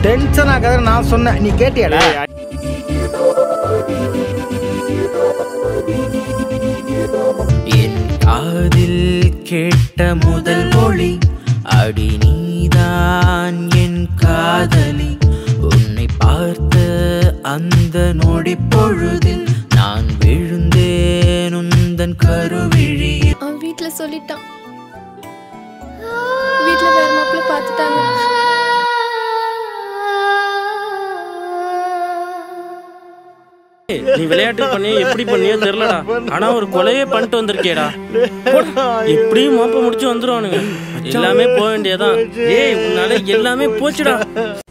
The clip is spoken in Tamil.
டென்ஷன் ஆகாத நான் சொன்னேன் நீ கேட்டியாடா என் காதில் கேட்ட முதல் மொழி அடி நீதான் என் காதலி உன்னை பார்த்த அந்த நொடி பொழுதில் நான் விழுந்தேன் உந்தன் கருவிழியில் அவன் வீட்ல சொல்லிட்டான் வீட்ல வேற மாப்பிள்ள பார்த்துட்டாங்க நீ விளையாட்டு பண்ணி எப்படி பண்ணியோ தெரியலடா ஆனா ஒரு கொலையே பண்ணிட்டு வந்திருக்கேடா போடா. எப்படியும் மாப்ப முடிச்சு வந்துருவானுங்க எல்லாமே போக வேண்டியதான் ஏய் உன்னால எல்லாமே போச்சுடா